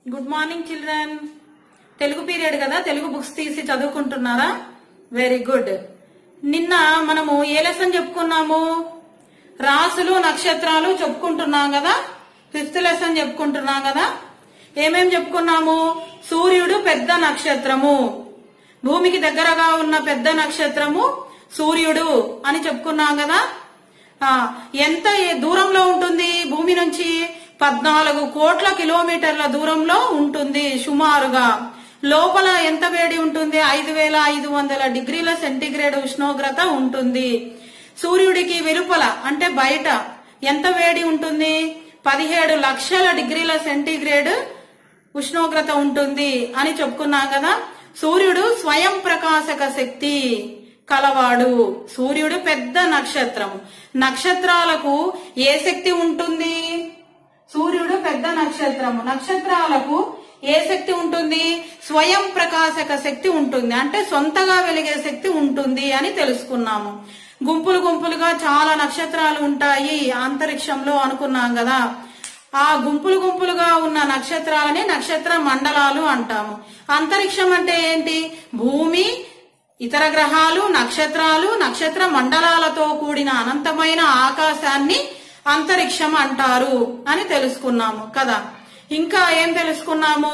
Good morning children Telugu period కదా Telugu books తీసి చదువుకుంటున్నారా very good నిన్న మనము ఏ లెసన్ చెప్పుకున్నాము రాసులు నక్షత్రాలు చెప్పుకుంటున్నాం కదా ఫిఫ్త్ లెసన్ చెప్పుకుంటున్నాం కదా ఏమేం చెప్పుకున్నాము సూర్యుడు పెద్ద నక్షత్రము భూమికి దగ్గరగా ఉన్న పెద్ద నక్షత్రము సూర్యుడు అని చెప్పుకున్నాం కదా ఆ, ఎంత ఏ- దూరంలో ఉంటుంది భూమి నుంచి పద్నాలుగు కోట్ల కిలోమీటర్ల దూరంలో ఉంటుంది సుమారుగా లోపల ఎంత వేడి ఉంటుంది ఐదు వేల ఐదు వందల డిగ్రీల సెంటీగ్రేడ్ ఉష్ణోగ్రత ఉంటుంది సూర్యుడికి వెలుపల అంటే బయట ఎంత వేడి ఉంటుంది పదిహేడు లక్షల డిగ్రీల సెంటీగ్రేడ్ ఉష్ణోగ్రత ఉంటుంది అని చెప్పుకున్నాం కదా సూర్యుడు స్వయం ప్రకాశక శక్తి కలవాడు సూర్యుడు పెద్ద నక్షత్రం నక్షత్రాలకు ఏ శక్తి ఉంటుంది సూర్యుడు పెద్ద నక్షత్రము నక్షత్రాలకు ఏ శక్తి ఉంటుంది స్వయం ప్రకాశక శక్తి ఉంటుంది అంటే సొంతగా వెలిగే శక్తి ఉంటుంది అని తెలుసుకున్నాము గుంపులు గుంపులుగా చాలా నక్షత్రాలు ఉంటాయి అంతరిక్షంలో అనుకున్నాం కదా ఆ గుంపులు గుంపులుగా ఉన్న నక్షత్రాలని నక్షత్ర మండలాలు అంటాము అంతరిక్షం అంటే ఏంటి భూమి ఇతర గ్రహాలు నక్షత్రాలు నక్షత్ర మండలాలతో కూడిన అనంతమైన ఆకాశాన్ని అంతరిక్షం అంటారు అని తెలుసుకున్నాము కదా ఇంకా ఏం తెలుసుకున్నాము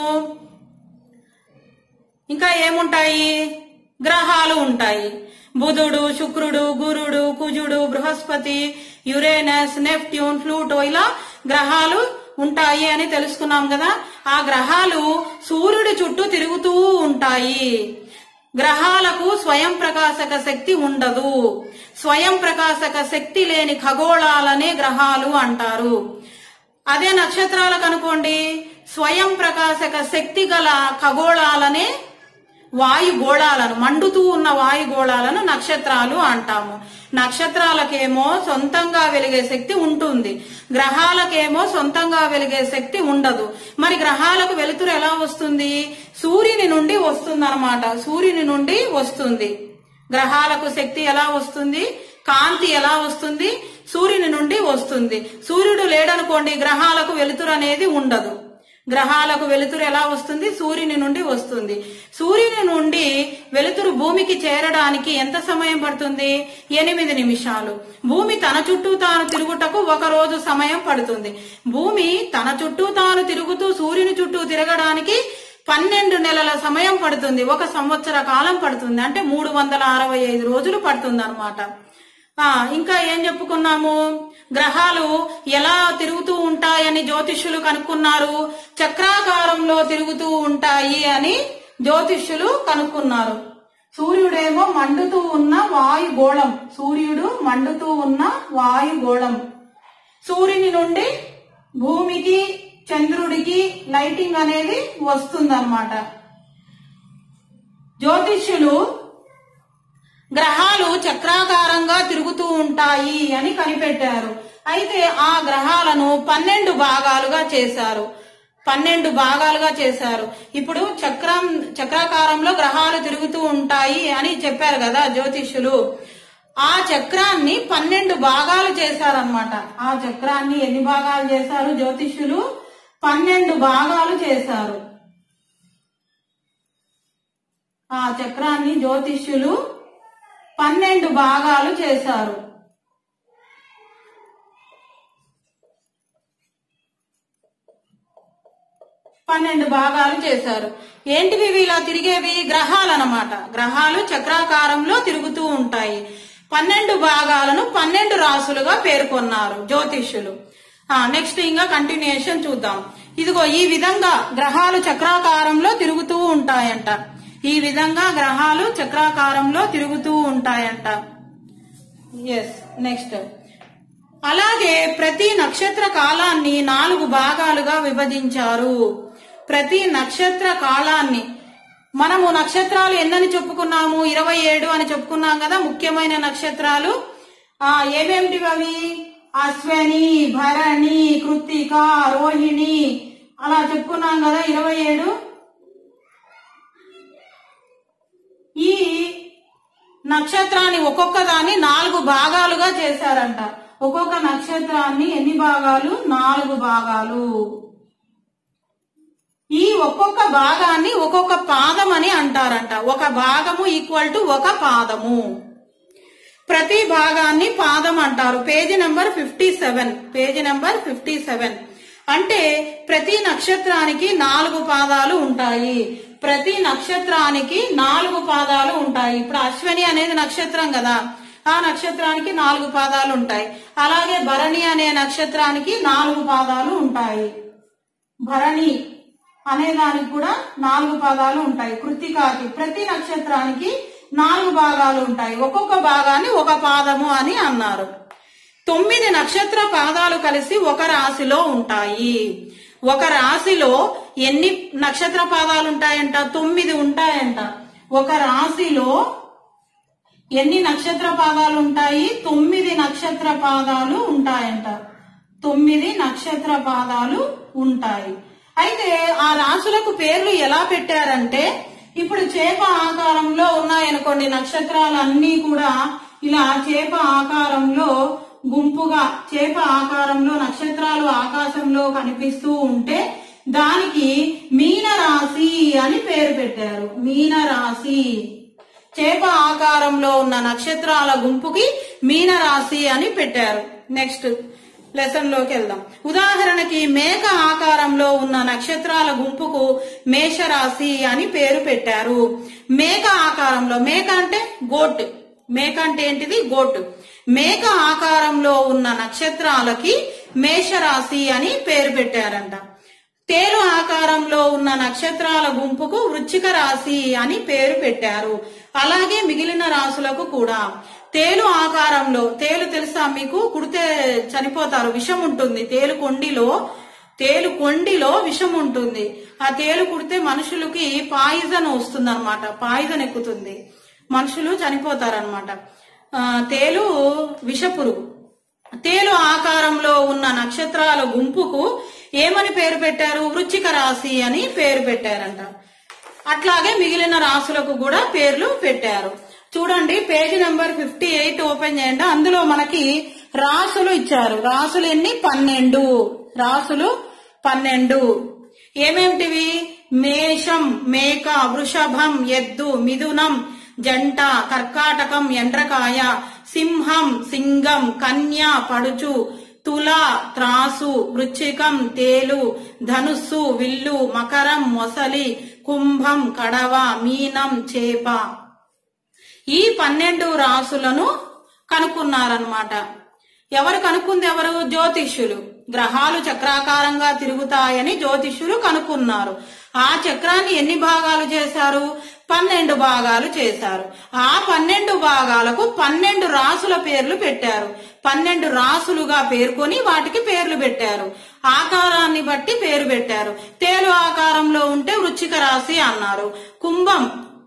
ఇంకా ఏముంటాయి గ్రహాలు ఉంటాయి బుధుడు శుక్రుడు గురుడు కుజుడు బృహస్పతి యురేనస్ నెప్ట్యూన్ ప్లూటో ఇలా గ్రహాలు ఉంటాయి అని తెలుసుకున్నాం కదా ఆ గ్రహాలు సూర్యుడి చుట్టూ తిరుగుతూ ఉంటాయి గ్రహాలకు స్వయం ప్రకాశక శక్తి ఉండదు స్వయం ప్రకాశక శక్తి లేని ఖగోళాలనే గ్రహాలు అంటారు అదే నక్షత్రాలకు అనుకోండి స్వయం ప్రకాశక శక్తి గల ఖగోళాలనే వాయుగోళాలను మండుతూ ఉన్న వాయుగోళాలను నక్షత్రాలు అంటాము నక్షత్రాలకేమో సొంతంగా వెలిగే శక్తి ఉంటుంది గ్రహాలకేమో సొంతంగా వెలిగే శక్తి ఉండదు మరి గ్రహాలకు వెలుతురు ఎలా వస్తుంది సూర్యుని నుండి వస్తుందన్నమాట సూర్యుని నుండి వస్తుంది గ్రహాలకు శక్తి ఎలా వస్తుంది కాంతి ఎలా వస్తుంది సూర్యుని నుండి వస్తుంది సూర్యుడు లేడనుకోండి గ్రహాలకు వెలుతురు అనేది ఉండదు గ్రహాలకు వెలుతురు ఎలా వస్తుంది సూర్యుని నుండి వస్తుంది సూర్యుని నుండి వెలుతురు భూమికి చేరడానికి ఎంత సమయం పడుతుంది ఎనిమిది నిమిషాలు భూమి తన చుట్టూ తాను తిరుగుటకు ఒక రోజు సమయం పడుతుంది భూమి తన చుట్టూ తాను తిరుగుతూ సూర్యుని చుట్టూ తిరగడానికి పన్నెండు నెలల సమయం పడుతుంది ఒక సంవత్సర కాలం పడుతుంది అంటే మూడు వందల అరవై ఐదు రోజులు పడుతుంది అనమాట ఆ ఇంకా ఏం చెప్పుకున్నాము గ్రహాలు ఎలా తిరుగుతూ ఉంటాయని జ్యోతిష్యులు కనుక్కున్నారు చక్రాకారంలో తిరుగుతూ ఉంటాయి అని జ్యోతిష్యులు కనుక్కున్నారు సూర్యుడేమో మండుతూ ఉన్న వాయుగోళం సూర్యుడు మండుతూ ఉన్న వాయుగోళం సూర్యుని నుండి భూమికి చంద్రుడికి లైటింగ్ అనేది వస్తుందన్నమాట జ్యోతిష్యులు గ్రహాలు చక్రాకారంగా తిరుగుతూ ఉంటాయి అని కనిపెట్టారు అయితే ఆ గ్రహాలను పన్నెండు భాగాలుగా చేశారు పన్నెండు భాగాలుగా చేశారు ఇప్పుడు చక్రం చక్రాకారంలో గ్రహాలు తిరుగుతూ ఉంటాయి అని చెప్పారు కదా జ్యోతిష్యులు ఆ చక్రాన్ని పన్నెండు భాగాలు చేశారనమాట ఆ చక్రాన్ని ఎన్ని భాగాలు చేశారు జ్యోతిష్యులు పన్నెండు భాగాలు చేశారు ఆ చక్రాన్ని జ్యోతిష్యులు పన్నెండు భాగాలు చేశారు పన్నెండు భాగాలు చేశారు ఏంటివి ఇవి ఇలా తిరిగేవి గ్రహాలు అన్నమాట గ్రహాలు చక్రాకారంలో తిరుగుతూ ఉంటాయి పన్నెండు భాగాలను పన్నెండు రాసులుగా పేర్కొన్నారు జ్యోతిష్యులు నెక్స్ట్ ఇంకా కంటిన్యూషన్ చూద్దాం ఇదిగో ఈ విధంగా గ్రహాలు చక్రాకారంలో తిరుగుతూ ఉంటాయంట ఈ విధంగా గ్రహాలు చక్రాకారంలో తిరుగుతూ ఉంటాయంట ఎస్ నెక్స్ట్ అలాగే ప్రతి నక్షత్ర కాలాన్ని నాలుగు భాగాలుగా విభజించారు ప్రతి నక్షత్ర కాలాన్ని మనము నక్షత్రాలు ఎన్నని చెప్పుకున్నాము ఇరవై ఏడు అని చెప్పుకున్నాం కదా ముఖ్యమైన నక్షత్రాలు ఆ ఏమేమిటివి అవి అశ్వని భరణి కృత్తిక రోహిణి అలా చెప్పుకున్నాం కదా ఇరవై ఏడు ఈ నక్షత్రాన్ని ఒక్కొక్క దాన్ని నాలుగు భాగాలుగా చేశారంట ఒక్కొక్క నక్షత్రాన్ని ఎన్ని భాగాలు నాలుగు భాగాలు ఈ ఒక్కొక్క భాగాన్ని ఒక్కొక్క పాదం అని అంటారంట ఒక భాగము ఈక్వల్ టు ఒక పాదము ప్రతి భాగాన్ని పాదం అంటారు page number fifty seven page number fifty seven అంటే ప్రతి నక్షత్రానికి నాలుగు పాదాలు ఉంటాయి ప్రతి నక్షత్రానికి నాలుగు పాదాలు ఉంటాయి ఇప్పుడు అశ్వని అనేది నక్షత్రం కదా ఆ నక్షత్రానికి నాలుగు పాదాలు ఉంటాయి అలాగే భరణి అనే నక్షత్రానికి నాలుగు పాదాలు ఉంటాయి భరణి అనే దానికి కూడా నాలుగు పాదాలు ఉంటాయి కృతికాకి ప్రతి నక్షత్రానికి నాలుగు భాగాలు ఉంటాయి ఒక్కొక్క భాగాన్ని ఒక పాదము అని అన్నారు తొమ్మిది నక్షత్ర పాదాలు కలిసి ఒక రాశిలో ఉంటాయి ఒక రాశిలో ఎన్ని నక్షత్ర పాదాలు ఉంటాయంట తొమ్మిది ఉంటాయంట ఒక రాశిలో ఎన్ని నక్షత్ర పాదాలు ఉంటాయి తొమ్మిది నక్షత్ర పాదాలు ఉంటాయంట తొమ్మిది నక్షత్ర పాదాలు ఉంటాయి అయితే ఆ రాశులకు పేర్లు ఎలా పెట్టారంటే ఇప్పుడు చేప ఆకారంలో ఉన్నాయనుకోండి నక్షత్రాలు అన్నీ కూడా ఇలా చేప ఆకారంలో గుంపుగా చేప ఆకారంలో నక్షత్రాలు ఆకాశంలో కనిపిస్తూ ఉంటే దానికి మీన రాశి అని పేరు పెట్టారు మీన రాశి చేప ఆకారంలో ఉన్న నక్షత్రాల గుంపుకి మీన రాశి అని పెట్టారు నెక్స్ట్ లెసన్ లోకి వెళ్దాం ఉదాహరణకి మేక ఆకారంలో ఉన్న నక్షత్రాల గుంపుకు మేషరాశి అని పేరు పెట్టారు మేక ఆకారంలో మేక అంటే గోట్ మేక అంటే ఏంటిది గోట్ మేక ఆకారంలో ఉన్న నక్షత్రాలకి మేషరాశి అని పేరు పెట్టారంట తేలు ఆకారంలో ఉన్న నక్షత్రాల గుంపుకు వృచ్చిక రాశి అని పేరు పెట్టారు అలాగే మిగిలిన రాశులకు కూడా తేలు ఆకారంలో తేలు తెలుసా మీకు కుడితే చనిపోతారు విషం ఉంటుంది తేలు కొండిలో తేలు కొండిలో విషం ఉంటుంది ఆ తేలు కుడితే మనుషులకి పాయిజన్ వస్తుంది అనమాట పాయిజన్ ఎక్కుతుంది మనుషులు చనిపోతారనమాట తేలు విషపురుగు తేలు ఆకారంలో ఉన్న నక్షత్రాల గుంపుకు ఏమని పేరు పెట్టారు వృచ్చిక రాశి అని పేరు పెట్టారంట అట్లాగే మిగిలిన రాసులకు కూడా పేర్లు పెట్టారు చూడండి page number fifty eight open చేయండి అందులో మనకి రాసులు ఇచ్చారు రాసులు ఎన్ని పన్నెండు రాసులు పన్నెండు ఏమేమిటివి మేషం మేక వృషభం ఎద్దు మిథునం జంట కర్కాటకం ఎండ్రకాయ సింహం సింగం కన్య పడుచు తుల త్రాసు వృచ్చికం తేలు ధనుస్సు విల్లు మకరం మొసలి కుంభం కడవ మీనం చేప ఈ పన్నెండు రాసులను కనుక్కున్నారనమాట ఎవరు కనుక్కుంది ఎవరు జ్యోతిష్యులు గ్రహాలు చక్రాకారంగా తిరుగుతాయని జ్యోతిష్యులు కనుక్కున్నారు ఆ చక్రాన్ని ఎన్ని భాగాలు చేశారు పన్నెండు భాగాలు చేశారు ఆ పన్నెండు భాగాలకు పన్నెండు రాసుల పేర్లు పెట్టారు పన్నెండు రాసులుగా పేర్కొని వాటికి పేర్లు పెట్టారు ఆకారాన్ని బట్టి పేరు పెట్టారు తేలు ఆకారంలో ఉంటే వృచ్చిక రాశి అన్నారు కుంభం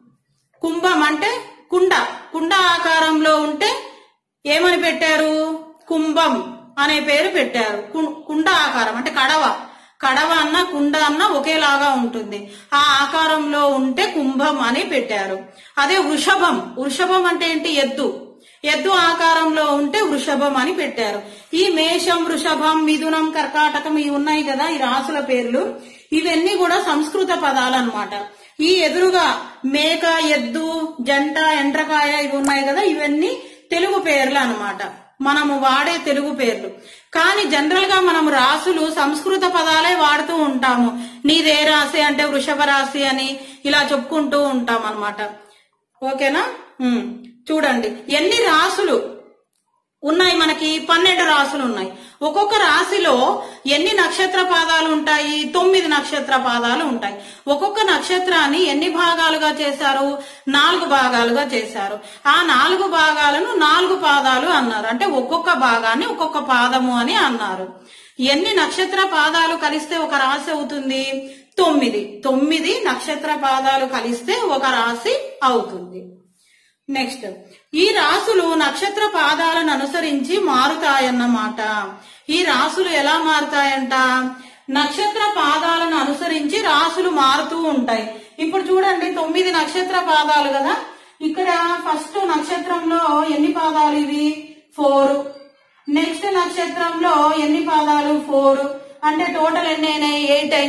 కుంభం అంటే కుండ కుండ ఆకారంలో ఉంటే ఏమని పెట్టారు కుంభం అనే పేరు పెట్టారు కు- కుండ ఆకారం అంటే కడవ కడవ అన్న కుండ అన్న ఒకేలాగా ఉంటుంది ఆ ఆకారంలో ఉంటే కుంభం అని పెట్టారు అదే వృషభం వృషభం అంటే ఏంటి ఎద్దు ఎద్దు ఆకారంలో ఉంటే వృషభం అని పెట్టారు ఈ మేషం వృషభం మిథునం కర్కాటకం ఇవి ఉన్నాయి కదా ఈ రాసుల పేర్లు ఇవన్నీ కూడా సంస్కృత పదాలు అన్నమాట ఈ ఎదురుగా మేక ఎద్దు జంట ఎండ్రకాయ ఇవి ఉన్నాయి కదా ఇవన్నీ తెలుగు పేర్లు అన్నమాట మనము వాడే తెలుగు పేర్లు కానీ జనరల్ గా మనం రాసులు సంస్కృత పదాలే వాడుతూ ఉంటాము నీదే రాశి అంటే వృషభ రాశి అని ఇలా చెప్పుకుంటూ ఉంటాం అన్నమాట ఓకేనా ఉమ్. చూడండి ఎన్ని రాసులు ఉన్నాయి మనకి పన్నెండు రాసులు ఉన్నాయి ఒక్కొక్క రాశిలో ఎన్ని నక్షత్ర పాదాలు ఉంటాయి తొమ్మిది నక్షత్ర పాదాలు ఉంటాయి ఒక్కొక్క నక్షత్రాన్ని ఎన్ని భాగాలుగా చేశారు నాలుగు భాగాలుగా చేశారు ఆ నాలుగు భాగాలను నాలుగు పాదాలు అన్నారు అంటే ఒక్కొక్క భాగాన్ని ఒక్కొక్క పాదము అని అన్నారు ఎన్ని నక్షత్ర పాదాలు కలిస్తే ఒక రాశి అవుతుంది తొమ్మిది తొమ్మిది నక్షత్ర పాదాలు కలిస్తే ఒక రాశి అవుతుంది నెక్స్ట్ ఈ రాసులు నక్షత్ర పాదాలను అనుసరించి మారుతాయన్నమాట ఈ రాసులు ఎలా మారుతాయంట నక్షత్ర పాదాలను అనుసరించి రాసులు మారుతూ ఉంటాయి ఇప్పుడు చూడండి తొమ్మిది నక్షత్ర పాదాలు కదా ఇక్కడ ఫస్ట్ నక్షత్రంలో ఎన్ని పాదాలు ఇవి ఫోర్ నెక్స్ట్ నక్షత్రంలో ఎన్ని పాదాలు ఫోర్ అంటే టోటల్ ఎన్ని అయినాయి ఎయిట్ అయినాయి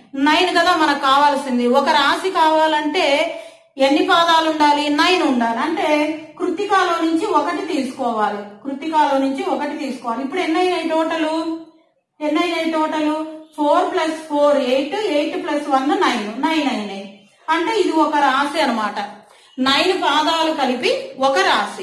నైన్ కదా మనకు కావాల్సింది ఒక రాశి కావాలంటే ఎన్ని పాదాలు ఉండాలి నైన్ ఉండాలి అంటే కృత్తికాలో నుంచి ఒకటి తీసుకోవాలి కృత్తికాలో నుంచి ఒకటి తీసుకోవాలి ఇప్పుడు ఎన్ని అయినాయి టోటల్ ఎన్ని అయినాయి total four plus four eight eight plus one nine nine అయినాయి అంటే ఇది ఒక రాశి అన్నమాట నైన్ పాదాలు కలిపి ఒక రాశి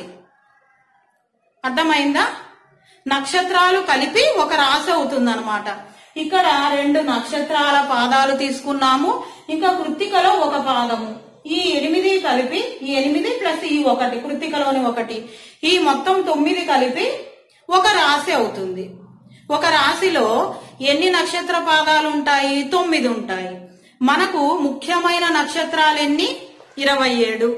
అర్థమైందా నక్షత్రాలు కలిపి ఒక రాశి అవుతుంది ఇక్కడ రెండు నక్షత్రాల పాదాలు తీసుకున్నాము ఇంకా కృత్తికలో ఒక పాదము ఈ ఎనిమిది కలిపి ఈ ఎనిమిది ప్లస్ ఈ ఒకటి కృత్తికలోని ఒకటి ఈ మొత్తం తొమ్మిది కలిపి ఒక రాశి అవుతుంది ఒక రాశిలో ఎన్ని నక్షత్ర పాదాలు ఉంటాయి తొమ్మిది ఉంటాయి మనకు ముఖ్యమైన నక్షత్రాలు ఎన్ని ఇరవై ఏడు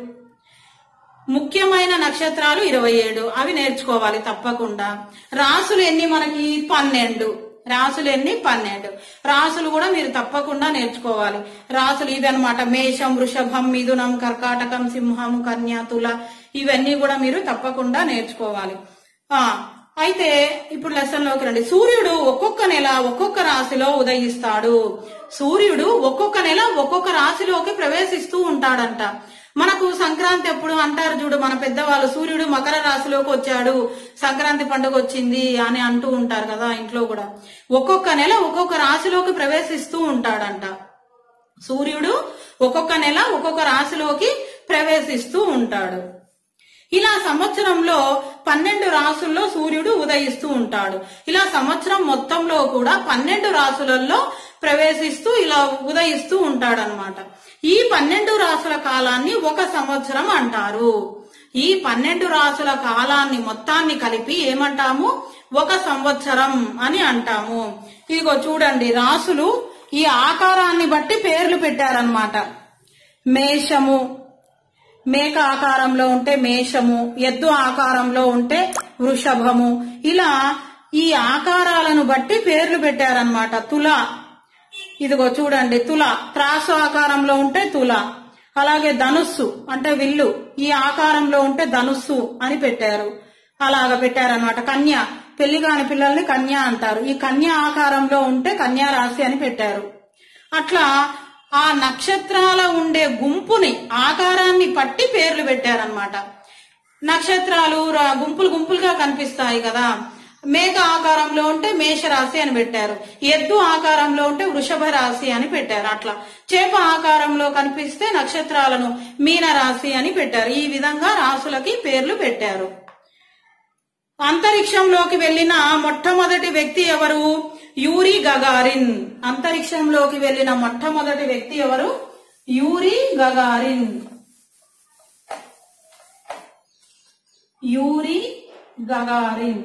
ముఖ్యమైన నక్షత్రాలు ఇరవై ఏడు అవి నేర్చుకోవాలి తప్పకుండా రాసులు ఎన్ని మనకి పన్నెండు రాసులు ఎన్ని పన్నెండు రాసులు కూడా మీరు తప్పకుండా నేర్చుకోవాలి రాసులు ఇదనమాట మేషం వృషభం మిథునం కర్కాటకం సింహం కన్య తుల ఇవన్నీ కూడా మీరు తప్పకుండా నేర్చుకోవాలి ఆ అయితే ఇప్పుడు లెసన్ లోకి రండి సూర్యుడు ఒక్కొక్క నెల ఒక్కొక్క రాశిలో ఉదయిస్తాడు సూర్యుడు ఒక్కొక్క నెల ఒక్కొక్క రాశిలోకి ప్రవేశిస్తూ ఉంటాడంట మనకు సంక్రాంతి ఎప్పుడు అంటారు చూడు మన పెద్దవాళ్ళు సూర్యుడు మకర రాశిలోకి వచ్చాడు సంక్రాంతి పండుగ వచ్చింది అని అంటూ ఉంటారు కదా ఇంట్లో కూడా ఒక్కొక్క నెల ఒక్కొక్క రాశిలోకి ప్రవేశిస్తూ ఉంటాడంట సూర్యుడు ఒక్కొక్క నెల ఒక్కొక్క రాశిలోకి ప్రవేశిస్తూ ఉంటాడు ఇలా సంవత్సరంలో పన్నెండు రాసుల్లో సూర్యుడు ఉదయిస్తూ ఉంటాడు ఇలా సంవత్సరం మొత్తంలో కూడా పన్నెండు రాసులలో ప్రవేశిస్తూ ఇలా ఉదయిస్తూ ఉంటాడనమాట ఈ పన్నెండు రాసుల కాలాన్ని ఒక సంవత్సరం అంటారు ఈ పన్నెండు రాసుల కాలాన్ని మొత్తాన్ని కలిపి ఏమంటాము ఒక సంవత్సరం అని అంటాము ఇదిగో చూడండి రాసులు ఈ ఆకారాన్ని బట్టి పేర్లు పెట్టారనమాట మేషము మేక ఆకారంలో ఉంటే మేషము ఎద్దు ఆకారంలో ఉంటే వృషభము ఇలా ఈ ఆకారాలను బట్టి పేర్లు పెట్టారనమాట తుల ఇదిగో చూడండి తుల త్రాసు ఆకారంలో ఉంటే తుల అలాగే ధనుస్సు అంటే విల్లు ఈ ఆకారంలో ఉంటే ధనుస్సు అని పెట్టారు అలాగ పెట్టారనమాట కన్య పెళ్లి కాని పిల్లల్ని కన్య అంటారు ఈ కన్య ఆకారంలో ఉంటే కన్యా రాశి అని పెట్టారు అట్లా ఆ నక్షత్రాల ఉండే గుంపుని ఆకారాన్ని పట్టి పేర్లు పెట్టారనమాట నక్షత్రాలు రా- గుంపులు గుంపులుగా కనిపిస్తాయి కదా మేఘ ఆకారంలో ఉంటే మేషరాశి అని పెట్టారు ఎద్దు ఆకారంలో ఉంటే వృషభ రాశి అని పెట్టారు అట్లా చేప ఆకారంలో కనిపిస్తే నక్షత్రాలను మీన రాశి అని పెట్టారు ఈ విధంగా రాసులకి పేర్లు పెట్టారు అంతరిక్షంలోకి వెళ్లిన మొట్టమొదటి వ్యక్తి ఎవరు యూరి గగారిన్ అంతరిక్షంలోకి వెళ్లిన మొట్టమొదటి వ్యక్తి ఎవరు యూరి గగారిన్ యూరి గగారిన్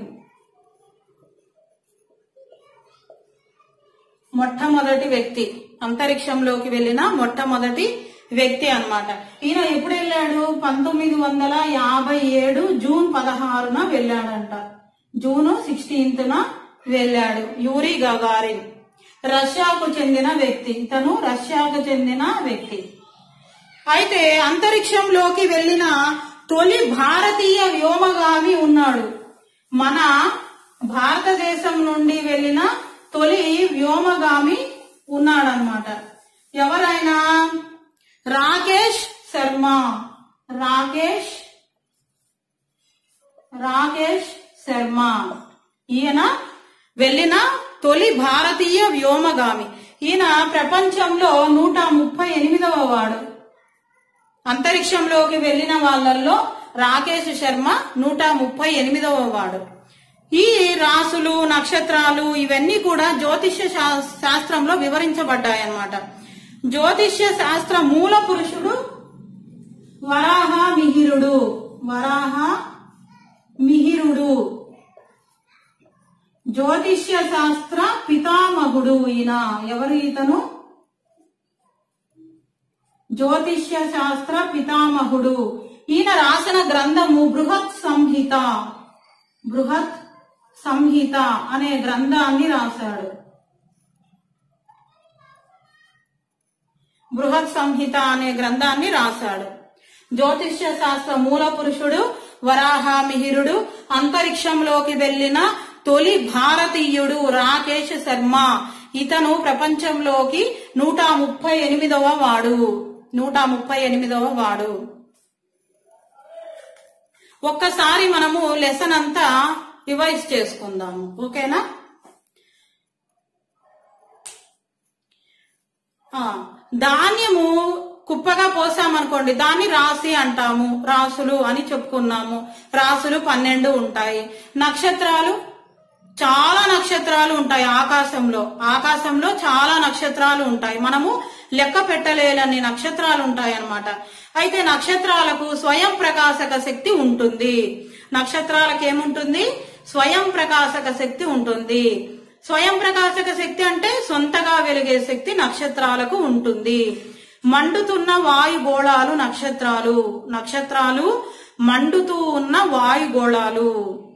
మొట్టమొదటి వ్యక్తి అంతరిక్షంలోకి వెళ్లిన మొట్టమొదటి వ్యక్తి అన్నమాట ఈయన ఎప్పుడు వెళ్ళాడు పంతొమ్మిది వందల యాభై ఏడు జూన్ పదహారున వెళ్ళాడంట జూన్ సిక్స్టీన్త్ న వెళ్ళాడు యూరి గగారిన్ రష్యాకు చెందిన వ్యక్తి ఇతను రష్యాకు చెందిన వ్యక్తి అయితే అంతరిక్షంలోకి వెళ్లిన తొలి భారతీయ వ్యోమగామి ఉన్నాడు మన భారతదేశం నుండి వెళ్లిన తొలి వ్యోమగామి ఉన్నాడనమాట ఎవరైనా రాకేష్ శర్మ రాకేష్ రాకేష్ శర్మ ఈయన వెళ్ళిన తొలి భారతీయ వ్యోమగామి ఈయన ప్రపంచంలో నూట ముప్పై ఎనిమిదవ వాడు అంతరిక్షంలోకి వెళ్లిన వాళ్ళల్లో రాకేష్ శర్మ నూట ముప్పై ఎనిమిదవ వాడు ఈ రాసులు నక్షత్రాలు ఇవన్నీ కూడా జ్యోతిష్య శా- శాస్త్రంలో వివరించబడ్డాయన్నమాట జ్యోతిష్య శాస్త్ర మూల పురుషుడు వరాహ మిహిరుడు వరాహ మిహిరుడు జ్యోతిష్య శాస్త్ర పితామహుడు ఈయన ఎవరు ఇతను జ్యోతిష్య శాస్త్ర పితామహుడు ఈయన రాసిన గ్రంథము బృహత్ సంహిత బృహత్ సంహిత అనే గ్రంథాన్ని రాశాడు బృహత్ సంహిత అనే గ్రంథాన్ని రాశాడు జ్యోతిష్య శాస్త్ర మూల పురుషుడు వరాహ మిహిరుడు అంతరిక్షంలోకి వెళ్లిన తొలి భారతీయుడు రాకేష్ శర్మ ఇతను ప్రపంచంలోకి నూట ముప్పై ఎనిమిదవ వాడు నూట ముప్పై ఎనిమిదవ వాడు ఒక్కసారి మనము లెసన్ అంతా రివైజ్ చేసుకుందాము ఓకేనా ఆ, ధాన్యము కుప్పగా పోసామనుకోండి దాన్ని రాశి అంటాము రాసులు అని చెప్పుకున్నాము రాసులు పన్నెండు ఉంటాయి నక్షత్రాలు చాలా నక్షత్రాలు ఉంటాయి ఆకాశంలో ఆకాశంలో చాలా నక్షత్రాలు ఉంటాయి మనము లెక్క పెట్టలేనన్ని నక్షత్రాలు ఉంటాయి అన్నమాట అయితే నక్షత్రాలకు స్వయం ప్రకాశక శక్తి ఉంటుంది నక్షత్రాలకు ఏముంటుంది స్వయం ప్రకాశక శక్తి ఉంటుంది స్వయం ప్రకాశక శక్తి అంటే సొంతగా వెలిగే శక్తి నక్షత్రాలకు ఉంటుంది మండుతున్న వాయుగోళాలు నక్షత్రాలు నక్షత్రాలు మండుతూ ఉన్న వాయుగోళాలు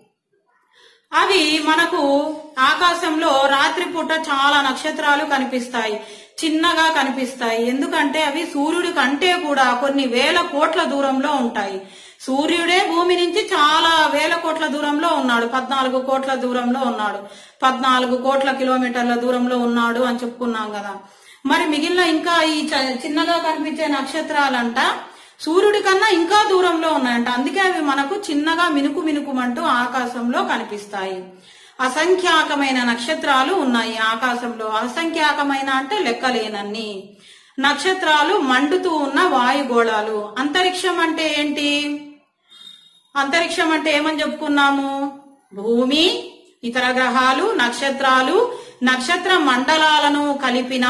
అవి మనకు ఆకాశంలో రాత్రిపూట చాలా నక్షత్రాలు కనిపిస్తాయి చిన్నగా కనిపిస్తాయి ఎందుకంటే అవి సూర్యుడి కంటే కూడా కొన్ని వేల కోట్ల దూరంలో ఉంటాయి సూర్యుడే భూమి నుంచి చాలా వేల కోట్ల దూరంలో ఉన్నాడు పద్నాలుగు కోట్ల దూరంలో ఉన్నాడు పద్నాలుగు కోట్ల కిలోమీటర్ల దూరంలో ఉన్నాడు అని చెప్పుకున్నాం కదా మరి మిగిలిన ఇంకా ఈ చ- చిన్నగా కనిపించే నక్షత్రాలంట సూర్యుడి కన్నా ఇంకా దూరంలో ఉన్నాయంట అందుకే అవి మనకు చిన్నగా మినుకు మినుకుమంటూ ఆకాశంలో కనిపిస్తాయి అసంఖ్యాకమైన నక్షత్రాలు ఉన్నాయి ఆకాశంలో అసంఖ్యాకమైన అంటే లెక్కలేనన్ని నక్షత్రాలు మండుతూ ఉన్న వాయుగోళాలు అంతరిక్షం అంటే ఏంటి అంతరిక్షం అంటే ఏమని చెప్పుకున్నాము భూమి ఇతర గ్రహాలు నక్షత్రాలు నక్షత్ర మండలాలను కలిపిన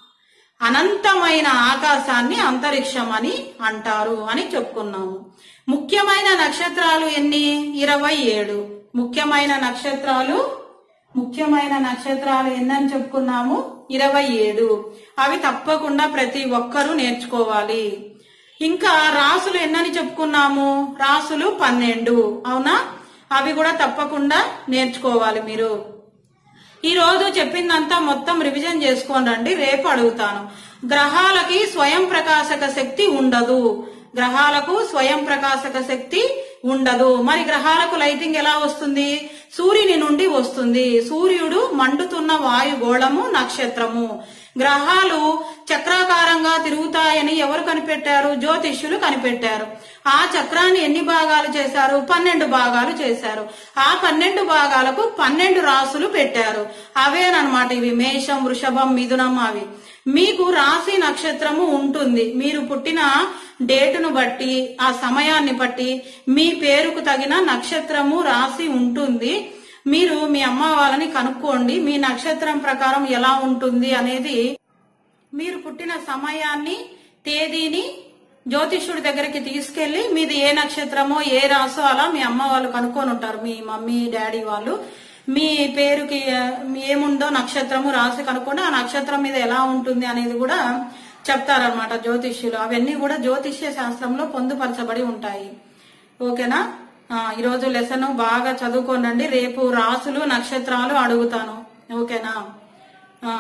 అనంతమైన ఆకాశాన్ని అంతరిక్షం అని అంటారు అని చెప్పుకున్నాము ముఖ్యమైన నక్షత్రాలు ఎన్ని ఇరవై ఏడు ముఖ్యమైన నక్షత్రాలు ముఖ్యమైన నక్షత్రాలు ఎన్నని చెప్పుకున్నాము ఇరవై ఏడు అవి తప్పకుండా ప్రతి ఒక్కరూ నేర్చుకోవాలి ఇంకా రాసులు ఎన్నని చెప్పుకున్నాము రాసులు పన్నెండు అవునా అవి కూడా తప్పకుండా నేర్చుకోవాలి మీరు ఈ రోజు చెప్పిందంతా మొత్తం రివిజన్ చేసుకోండి రండి రేపు అడుగుతాను గ్రహాలకి స్వయం ప్రకాశక శక్తి ఉండదు గ్రహాలకు స్వయం ప్రకాశక శక్తి ఉండదు మరి గ్రహాలకు లైటింగ్ ఎలా వస్తుంది సూర్యుని నుండి వస్తుంది సూర్యుడు మండుతున్న వాయుగోళము నక్షత్రము గ్రహాలు చక్రాకారంగా తిరుగుతాయని ఎవరు కనిపెట్టారు జ్యోతిష్యులు కనిపెట్టారు ఆ చక్రాన్ని ఎన్ని భాగాలు చేశారు పన్నెండు భాగాలు చేశారు ఆ పన్నెండు భాగాలకు పన్నెండు రాసులు పెట్టారు అవేనమాట ఇవి మేషం వృషభం మిథునం అవి మీకు రాశి నక్షత్రము ఉంటుంది మీరు పుట్టిన డేటును బట్టి ఆ సమయాన్ని బట్టి మీ పేరుకు తగిన నక్షత్రము రాశి ఉంటుంది మీరు మీ అమ్మ వాళ్ళని కనుక్కోండి మీ నక్షత్రం ప్రకారం ఎలా ఉంటుంది అనేది మీరు పుట్టిన సమయాన్ని తేదీని జ్యోతిష్యుడి దగ్గరికి తీసుకెళ్లి మీది ఏ నక్షత్రమో ఏ రాసో అలా మీ అమ్మ వాళ్ళు కనుక్కొని ఉంటారు మీ మమ్మీ డాడీ వాళ్ళు మీ పేరుకి ఆ, ఏముందో నక్షత్రము రాసి కనుక్కోండి ఆ నక్షత్రం మీద ఎలా ఉంటుంది అనేది కూడా చెప్తారనమాట జ్యోతిష్యులు అవన్నీ కూడా జ్యోతిష్య శాస్త్రంలో పొందుపరచబడి ఉంటాయి ఓకేనా ఆ, ఈరోజు లెసన్ బాగా చదువుకోనండి రేపు రాసులు నక్షత్రాలు అడుగుతాను ఓకేనా ఆ,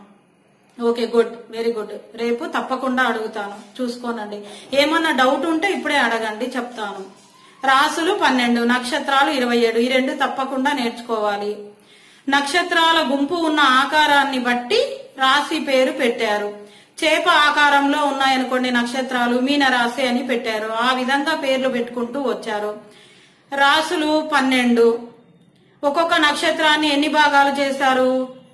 ఓకే గుడ్ వెరీ గుడ్ రేపు తప్పకుండా అడుగుతాను చూసుకోనండి ఏమన్నా డౌట్ ఉంటే ఇప్పుడే అడగండి చెప్తాను రాసులు పన్నెండు నక్షత్రాలు ఇరవై ఏడు ఈ రెండు తప్పకుండా నేర్చుకోవాలి నక్షత్రాల గుంపు ఉన్న ఆకారాన్ని బట్టి రాశి పేరు పెట్టారు చేప ఆకారంలో ఉన్నాయనుకోండి నక్షత్రాలు మీన రాశి అని పెట్టారు ఆ విధంగా పేర్లు పెట్టుకుంటూ వచ్చారు రాసులు పన్నెండు ఒక్కొక్క నక్షత్రాన్ని ఎన్ని భాగాలు చేశారు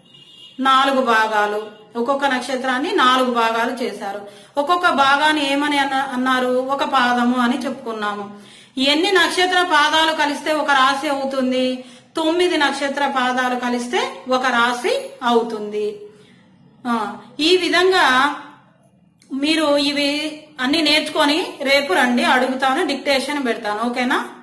నాలుగు భాగాలు ఒక్కొక్క నక్షత్రాన్ని నాలుగు భాగాలు చేశారు ఒక్కొక్క భాగాన్ని ఏమని అన్న- అన్నారు ఒక పాదము అని చెప్పుకున్నాము ఎన్ని నక్షత్ర పాదాలు కలిస్తే ఒక రాశి అవుతుంది తొమ్మిది నక్షత్ర పాదాలు కలిస్తే ఒక రాశి అవుతుంది ఆ, ఈ విధంగా మీరు ఇవి అన్ని నేర్చుకొని రేపు రండి అడుగుతాను డిక్టేషన్ పెడతాను ఓకేనా